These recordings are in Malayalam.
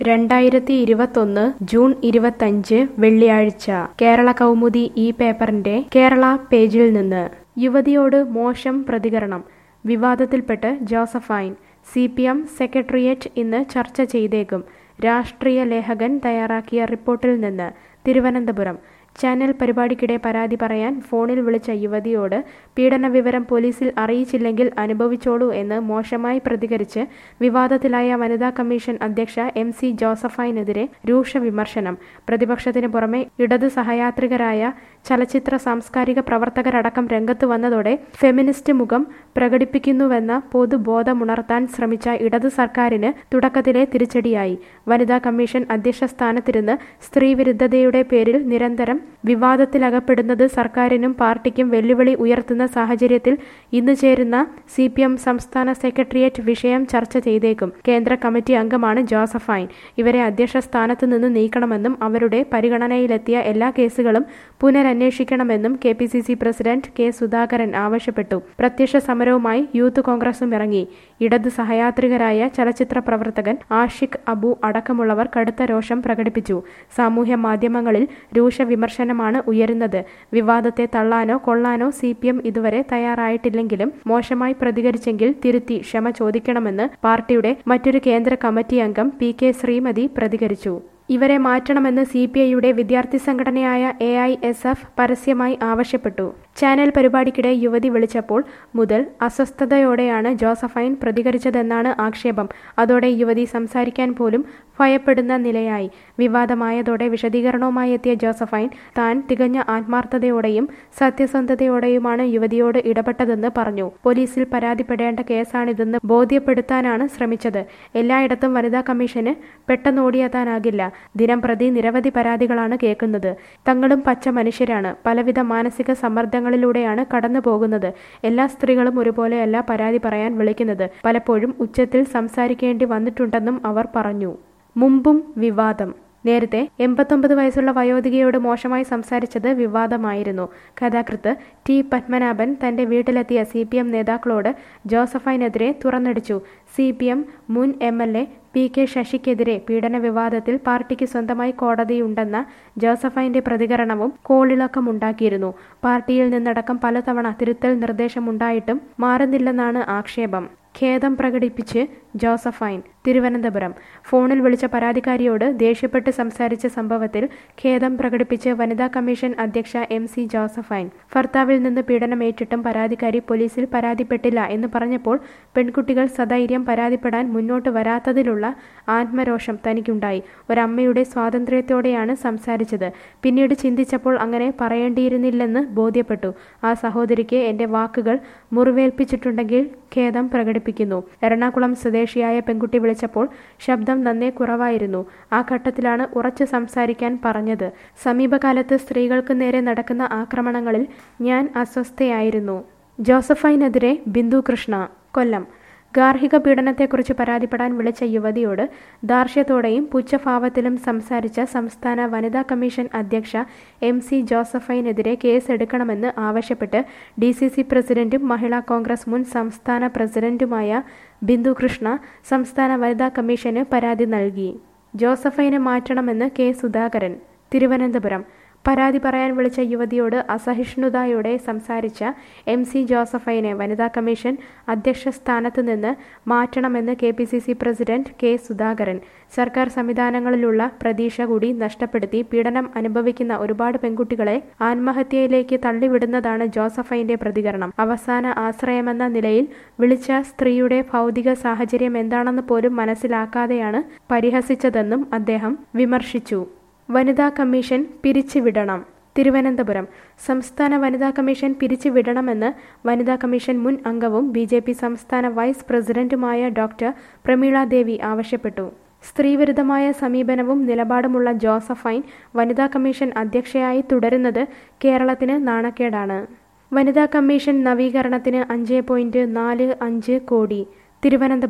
രണ്ടായിരത്തി ഇരുപത്തൊന്ന് ജൂൺ ഇരുപത്തഞ്ച് വെള്ളിയാഴ്ച കേരള കൗമുദി ഈ പേപ്പറിന്റെ കേരള പേജിൽ നിന്ന് യുവതിയോട് മോശം പ്രതികരണം വിവാദത്തിൽപ്പെട്ട് Josephine C P M secretariat ഇന്ന് ചർച്ച ചെയ്തേക്കും രാഷ്ട്രീയ ലേഖകൻ തയ്യാറാക്കിയ റിപ്പോർട്ടിൽ നിന്ന് തിരുവനന്തപുരം ചാനൽ പരിപാടിക്കിടെ പരാതി പറയാൻ ഫോണിൽ വിളിച്ച യുവതിയോട് പീഡന വിവരം പോലീസിൽ അറിയിച്ചില്ലെങ്കിൽ അനുഭവിച്ചോളൂ എന്ന് മോശമായി പ്രതികരിച്ച് വിവാദത്തിലായ വനിതാ കമ്മീഷൻ അധ്യക്ഷ എം സി ജോസഫൈനെതിരെ രൂക്ഷ വിമർശനം പ്രതിപക്ഷത്തിന് പുറമെ ഇടത് സഹയാത്രികരായ ചലച്ചിത്ര സാംസ്കാരിക പ്രവർത്തകരടക്കം രംഗത്ത് വന്നതോടെ ഫെമിനിസ്റ്റ് മുഖം പ്രകടിപ്പിക്കുന്നുവെന്ന പൊതുബോധമുണർത്താൻ ശ്രമിച്ച ഇടത് സർക്കാരിന് തുടക്കത്തിലെ തിരിച്ചടിയായി വനിതാ കമ്മീഷൻ അധ്യക്ഷ സ്ഥാനത്തിരുന്ന് സ്ത്രീവിരുദ്ധതയുടെ പേരിൽ നിരന്തരം വിവാദത്തിലകപ്പെടുന്നത് സർക്കാരിനും പാർട്ടിക്കും വെല്ലുവിളി ഉയർത്തുന്ന സാഹചര്യത്തിൽ ഇന്ന് ചേരുന്ന സി പി എം സംസ്ഥാന സെക്രട്ടേറിയറ്റ് വിഷയം ചർച്ച ചെയ്തേക്കും കേന്ദ്ര കമ്മിറ്റി അംഗമാണ് ജോസഫൈൻ ഇവരെ അധ്യക്ഷ സ്ഥാനത്തു നിന്ന് നീക്കണമെന്നും അവരുടെ പരിഗണനയിലെത്തിയ എല്ലാ കേസുകളും പുനരന്വേഷിക്കണമെന്നും K P C C president K Sudhakaran ആവശ്യപ്പെട്ടു പ്രത്യക്ഷ സമരവുമായി യൂത്ത് കോൺഗ്രസും ഇറങ്ങി ഇടത് സഹയാത്രികരായ ചലച്ചിത്ര പ്രവർത്തകൻ ആഷിഖ് അബു അടക്കമുള്ളവർ കടുത്ത രോഷം പ്രകടിപ്പിച്ചു സാമൂഹ്യ മാധ്യമങ്ങളിൽ രൂക്ഷ വിമർശനമാണ് ഉയരുന്നത് വിവാദത്തെ തള്ളാനോ കൊള്ളാനോ സി പി എം ഇതുവരെ തയ്യാറായിട്ടില്ലെങ്കിലും മോശമായി പ്രതികരിച്ചെങ്കിൽ തിരുത്തി ക്ഷമ ചോദിക്കണമെന്ന് പാർട്ടിയുടെ മറ്റൊരു കേന്ദ്ര കമ്മിറ്റി അംഗം പി കെ ശ്രീമതി പ്രതികരിച്ചു ഇവരെ മാറ്റണമെന്ന് സി പി ഐയുടെ വിദ്യാർത്ഥി സംഘടനയായ എ ഐ എസ് എഫ് പരസ്യമായി ആവശ്യപ്പെട്ടു ചാനൽ പരിപാടിക്കിടെ യുവതി വിളിച്ചപ്പോൾ മുതൽ അസ്വസ്ഥതയോടെയാണ് ജോസഫൈൻ പ്രതികരിച്ചതെന്നാണ് ആക്ഷേപം അതോടെ യുവതി സംസാരിക്കാൻ പോലും ഭയപ്പെടുന്ന നിലയായി വിവാദമായതോടെ വിശദീകരണവുമായി എത്തിയ ജോസഫൈൻ താൻ തികഞ്ഞ ആത്മാർത്ഥതയോടെയും സത്യസന്ധതയോടെയുമാണ് യുവതിയോട് ഇടപെട്ടതെന്ന് പറഞ്ഞു പോലീസിൽ പരാതിപ്പെടേണ്ട കേസാണിതെന്ന് ബോധ്യപ്പെടുത്താനാണ് ശ്രമിച്ചത് എല്ലായിടത്തും വനിതാ കമ്മീഷന് പെട്ടെന്നോടിയെത്താനാകില്ല ദിനം പ്രതി നിരവധി പരാതികളാണ് കേൾക്കുന്നത് തങ്ങളും പച്ച മനുഷ്യരാണ് പലവിധ മാനസിക സമ്മർദ്ദങ്ങളിലൂടെയാണ് കടന്നു പോകുന്നത് എല്ലാ സ്ത്രീകളും ഒരുപോലെയല്ല പരാതി പറയാൻ വിളിക്കുന്നത് പലപ്പോഴും ഉച്ചത്തിൽ സംസാരിക്കേണ്ടി വന്നിട്ടുണ്ടെന്നും അവർ പറഞ്ഞു മുമ്പും വിവാദം നേരത്തെ എൺപത്തൊമ്പത് വയസ്സുള്ള വയോധികയോട് മോശമായി സംസാരിച്ചത് വിവാദമായിരുന്നു കഥാകൃത്ത് ടി പത്മനാഭൻ തന്റെ വീട്ടിലെത്തിയ സി പി എം നേതാക്കളോട് ജോസഫൈനെതിരെ തുറന്നടിച്ചു സി പി എം മുൻ M L A P K ശശിക്കെതിരെ പീഡന വിവാദത്തിൽ പാർട്ടിക്ക് സ്വന്തമായി കോടതിയുണ്ടെന്ന ജോസഫൈന്റെ പ്രതികരണവും കോളിളക്കമുണ്ടാക്കിയിരുന്നു പാർട്ടിയിൽ നിന്നടക്കം പലതവണ തിരുത്തൽ നിർദ്ദേശമുണ്ടായിട്ടും മാറുന്നില്ലെന്നാണ് ആക്ഷേപം ഖേദം പ്രകടിപ്പിച്ച് ജോസഫൈൻ തിരുവനന്തപുരം ഫോണിൽ വിളിച്ച പരാതിക്കാരിയോട് ദേഷ്യപ്പെട്ട് സംസാരിച്ച സംഭവത്തിൽ ഖേദം പ്രകടിപ്പിച്ച് വനിതാ കമ്മീഷൻ അധ്യക്ഷ എം സി ജോസഫൈൻ ഭർത്താവിൽ നിന്ന് പീഡനമേറ്റിട്ടും പരാതിക്കാരി പോലീസിൽ പരാതിപ്പെട്ടില്ല എന്ന് പറഞ്ഞപ്പോൾ പെൺകുട്ടികൾ സധൈര്യം പരാതിപ്പെടാൻ മുന്നോട്ട് വരാത്തതിലുള്ള ആത്മരോഷം തനിക്കുണ്ടായി ഒരമ്മയുടെ സ്വാതന്ത്ര്യത്തോടെയാണ് സംസാരിച്ചത് പിന്നീട് ചിന്തിച്ചപ്പോൾ അങ്ങനെ പറയേണ്ടിയിരുന്നില്ലെന്ന് ബോധ്യപ്പെട്ടു ആ സഹോദരിക്ക് എന്റെ വാക്കുകൾ മുറിവേൽപ്പിച്ചിട്ടുണ്ടെങ്കിൽ ഖേദം പ്രകടിപ്പിക്കുന്നു എറണാകുളം സ്വദേശിയായ പെൺകുട്ടി വിളിച്ചപ്പോൾ ശബ്ദം നന്നേ കുറവായിരുന്നു ആ ഘട്ടത്തിലാണ് ഉറച്ചു സംസാരിക്കാൻ പറഞ്ഞത് സമീപകാലത്ത് സ്ത്രീകൾക്ക് നേരെ നടക്കുന്ന ആക്രമണങ്ങളിൽ ഞാൻ അസ്വസ്ഥയായിരുന്നു ജോസഫൈനെതിരെ ബിന്ദു കൃഷ്ണ കൊല്ലം ഗാർഹിക പീഡനത്തെക്കുറിച്ച് പരാതിപ്പെടാൻ വിളിച്ച യുവതിയോട് ദാർഷ്ട്യത്തോടെയും പുച്ഛഭാവത്തിലും സംസാരിച്ച സംസ്ഥാന വനിതാ കമ്മീഷൻ അധ്യക്ഷ എം സി ജോസഫൈനെതിരെ കേസെടുക്കണമെന്ന് ആവശ്യപ്പെട്ട് ഡി സി സി പ്രസിഡന്റും മഹിളാ കോൺഗ്രസ് മുൻ സംസ്ഥാന പ്രസിഡന്റുമായ ബിന്ദു കൃഷ്ണ സംസ്ഥാന വനിതാ കമ്മീഷന് പരാതി നൽകി ജോസഫൈനെ മാറ്റണമെന്ന് കെ സുധാകരൻ തിരുവനന്തപുരം പരാതി പറയാൻ വിളിച്ച യുവതിയോട് അസഹിഷ്ണുതയോടെ സംസാരിച്ച എം സി ജോസഫൈനെ വനിതാ കമ്മീഷൻ അധ്യക്ഷ സ്ഥാനത്ത് നിന്ന് മാറ്റണമെന്ന് K P C C president K Sudhakaran സർക്കാർ സംവിധാനങ്ങളിലുള്ള പ്രതീക്ഷ കൂടി നഷ്ടപ്പെടുത്തി പീഡനം അനുഭവിക്കുന്ന ഒരുപാട് പെൺകുട്ടികളെ ആത്മഹത്യയിലേക്ക് തള്ളിവിടുന്നതാണ് ജോസഫൈന്റെ പ്രതികരണം അവസാന ആശ്രയമെന്ന നിലയിൽ വിളിച്ച സ്ത്രീയുടെ ഭൗതിക സാഹചര്യം എന്താണെന്ന് പോലും മനസ്സിലാക്കാതെയാണ് പരിഹസിച്ചതെന്നും അദ്ദേഹം വിമർശിച്ചു വനിതാ കമ്മീഷൻ പിരിച്ചുവിടണം തിരുവനന്തപുരം സംസ്ഥാന വനിതാ കമ്മീഷൻ പിരിച്ചുവിടണമെന്ന് വനിതാ കമ്മീഷൻ മുൻ അംഗവും ബി ജെ പി സംസ്ഥാന വൈസ് പ്രസിഡന്റുമായ ഡോക്ടർ പ്രമീള ദേവി ആവശ്യപ്പെട്ടു സ്ത്രീവിരുദ്ധമായ സമീപനവും നിലപാടുമുള്ള ജോസഫൈൻ വനിതാ കമ്മീഷൻ അധ്യക്ഷയായി തുടരുന്നത് കേരളത്തിന് നാണക്കേടാണ് വനിതാ കമ്മീഷൻ നവീകരണത്തിന് അഞ്ച് പോയിന്റ് നാല് അഞ്ച് കോടി തിരുവനന്തപുരം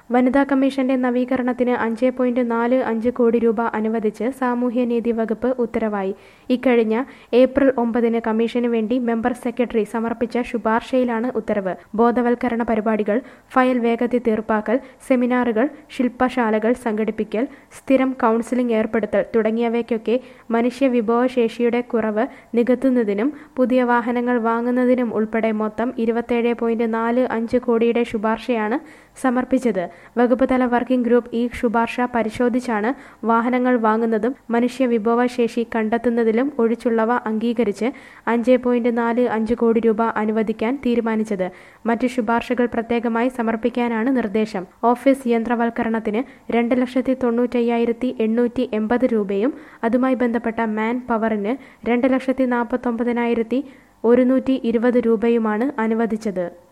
വനിതാ കമ്മീഷന്റെ നവീകരണത്തിന് അഞ്ച് പോയിന്റ് നാല് അഞ്ച് കോടി രൂപ അനുവദിച്ച് സാമൂഹ്യനീതി വകുപ്പ് ഉത്തരവായി ഇക്കഴിഞ്ഞ ഏപ്രിൽ ഒമ്പതിന് കമ്മീഷന് വേണ്ടി മെമ്പർ സെക്രട്ടറി സമർപ്പിച്ച ശുപാർശയിലാണ് ഉത്തരവ് ബോധവൽക്കരണ പരിപാടികൾ ഫയൽ വേഗത്തിൽ തീർപ്പാക്കൽ സെമിനാറുകൾ ശില്പശാലകൾ സംഘടിപ്പിക്കൽ സ്ഥിരം കൗൺസിലിംഗ് ഏർപ്പെടുത്തൽ തുടങ്ങിയവയ്ക്കൊക്കെ മനുഷ്യ വിഭവശേഷിയുടെ കുറവ് നികത്തുന്നതിനും പുതിയ വാഹനങ്ങൾ വാങ്ങുന്നതിനും ഉൾപ്പെടെ മൊത്തം ഇരുപത്തേഴ് പോയിന്റ് നാല് അഞ്ച് കോടിയുടെ ശുപാർശയാണ് സമർപ്പിച്ചത് വകുപ്പ് തല വർക്കിംഗ് ഗ്രൂപ്പ് ഈ ശുപാർശ പരിശോധിച്ചാണ് വാഹനങ്ങൾ വാങ്ങുന്നതും മനുഷ്യ വിഭവശേഷി കണ്ടെത്തുന്നതിലും ഒഴിച്ചുള്ളവ അംഗീകരിച്ച് അഞ്ച് പോയിന്റ് നാല് അഞ്ച് കോടി രൂപ അനുവദിക്കാൻ തീരുമാനിച്ചത് മറ്റ് ശുപാർശകൾ പ്രത്യേകമായി സമർപ്പിക്കാനാണ് നിർദ്ദേശം ഓഫീസ് യന്ത്രവൽക്കരണത്തിന് രണ്ട് ലക്ഷത്തി തൊണ്ണൂറ്റയ്യായിരത്തി എണ്ണൂറ്റി എൺപത് രൂപയും അതുമായി ബന്ധപ്പെട്ട മാൻ പവറിന് രണ്ട് ലക്ഷത്തി നാൽപ്പത്തൊമ്പതിനായിരത്തി ഒരുന്നൂറ്റി ഇരുപത് രൂപയുമാണ് അനുവദിച്ചത്